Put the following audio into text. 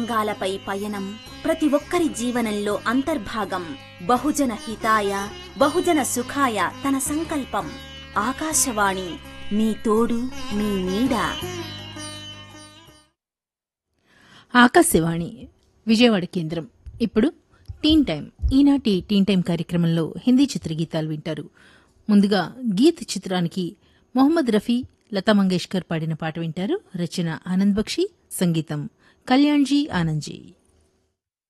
రంగాలపై పయనం ప్రతి ఒక్కరి జీవనంలో అంతర్భాగం బహుజన హితాయ బహుజన సుఖాయ తన సంకల్పం ఆకాశవాణి మీ తోడు మీ నీడ ఆకాశవాణి విజయవాడ కేంద్రం ఇప్పుడు టీన్ టైం ఈనాటి టీన్ టైం కార్యక్రమంలో హిందీ చిత్రగీతాలు వింటారు ముందుగా గీత్ చిత్రానికి మొహమ్మద్ రఫీ లతా మంగేష్కర్ పాడిన పాట వింటారు రచన ఆనంద్ బక్షి సంగీతం కళ్యాణ్జీ ఆనంద్జీ